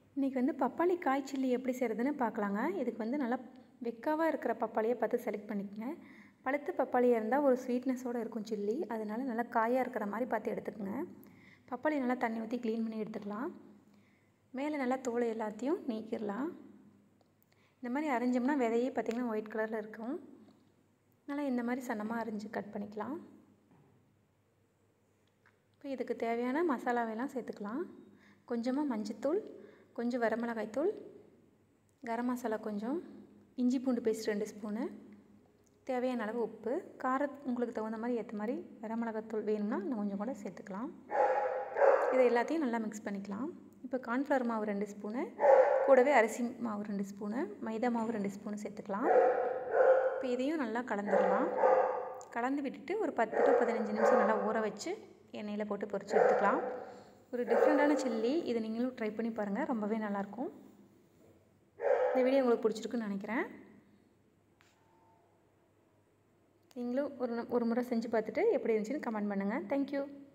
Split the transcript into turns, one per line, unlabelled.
இன்றைக்கி வந்து பப்பாளி காய் சில்லி எப்படி செய்கிறதுன்னு பார்க்கலாங்க இதுக்கு வந்து நல்லா வெக்காவாக இருக்கிற பப்பாளியை பார்த்து செலக்ட் பண்ணிக்கங்க பழுத்த பப்பாளியாக இருந்தால் ஒரு ஸ்வீட்னஸோடு இருக்கும் சில்லி அதனால நல்லா காயாக இருக்கிற மாதிரி பார்த்து எடுத்துக்கோங்க பப்பாளி நல்லா தண்ணி ஊற்றி க்ளீன் பண்ணி எடுத்துக்கலாம் மேலே நல்லா தோலை எல்லாத்தையும் நீக்கிடலாம் இந்த மாதிரி அரைஞ்சோம்னா விதையே பார்த்திங்கன்னா ஒயிட் கலரில் இருக்கும் நல்லா இந்த மாதிரி சன்னமாக அரிஞ்சு கட் பண்ணிக்கலாம் இப்போ இதுக்கு தேவையான மசாலாவெல்லாம் சேர்த்துக்கலாம் கொஞ்சமாக மஞ்சத்தூள் கொஞ்சம் வரமிளகாய்த்தூள் கரம் மசாலா கொஞ்சம் இஞ்சி பூண்டு பேஸ்ட் ரெண்டு ஸ்பூனு தேவையான அளவு உப்பு காரம் உங்களுக்கு தகுந்த மாதிரி ஏற்ற மாதிரி வரமிளகாத்தூள் வேணும்னா இன்னும் கொஞ்சம் கூட சேர்த்துக்கலாம் இதை எல்லாத்தையும் நல்லா மிக்ஸ் பண்ணிக்கலாம் இப்போ கார்ன்ஃப்ளவர் மாவு ரெண்டு ஸ்பூனு கூடவே அரிசி மாவு ரெண்டு ஸ்பூனு மைதா மாவு ரெண்டு ஸ்பூனு சேர்த்துக்கலாம் இப்போ இதையும் நல்லா கலந்துடலாம் கலந்து விட்டுட்டு ஒரு பத்து டு பதினஞ்சு நிமிஷம் நல்லா ஊற வச்சு எண்ணெயில் போட்டு பொரிச்சு எடுத்துக்கலாம் ஒரு டிஃப்ரெண்ட்டான சில்லி இதை நீங்களும் ட்ரை பண்ணி பாருங்கள் ரொம்பவே நல்லாயிருக்கும் இந்த வீடியோ உங்களுக்கு பிடிச்சிருக்குன்னு நினைக்கிறேன் நீங்களும் ஒரு ஒரு முறை செஞ்சு பார்த்துட்டு எப்படி இருந்துச்சுன்னு கமெண்ட் பண்ணுங்கள் தேங்க்யூ